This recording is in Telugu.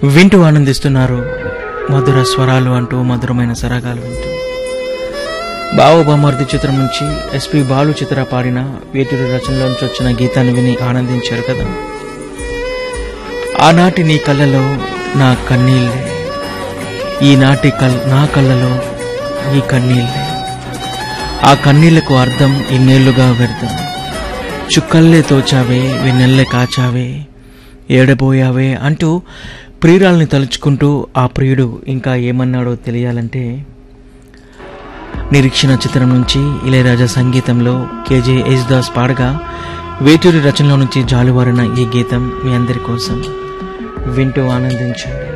వింటూ ఆనందిస్తున్నారు మధుర స్వరాలు అంటూ మధురమైన సరాగాలు వింటూ బావబామర్ది చిత్రం నుంచి ఎస్పి బాలు చిత్ర పాడిన వేటూరి రచనలోంచి వచ్చిన గీతాన్ని విని ఆనందించారు కదా ఆనాటి నీ కళ్ళలో నా కన్నీళ్ళే ఈనాటి కల్ నా కళ్ళలో నీ కన్నీళ్ళే ఆ కన్నీళ్లకు అర్థం ఇన్నేళ్లుగా వ్యర్థం చుక్కల్లే తోచావే వెన్నెల్లే కాచావే ఏడబోయావే అంటూ ప్రియురాల్ని తలుచుకుంటూ ఆ ప్రియుడు ఇంకా ఏమన్నాడో తెలియాలంటే నిరీక్షణ చిత్రం నుంచి ఇళయరాజా సంగీతంలో కేజే యేసుదాస్ పాడగా వేటూరి రచనలో నుంచి జాలువారిన ఈ గీతం మీ అందరి కోసం వింటూ ఆనందించండి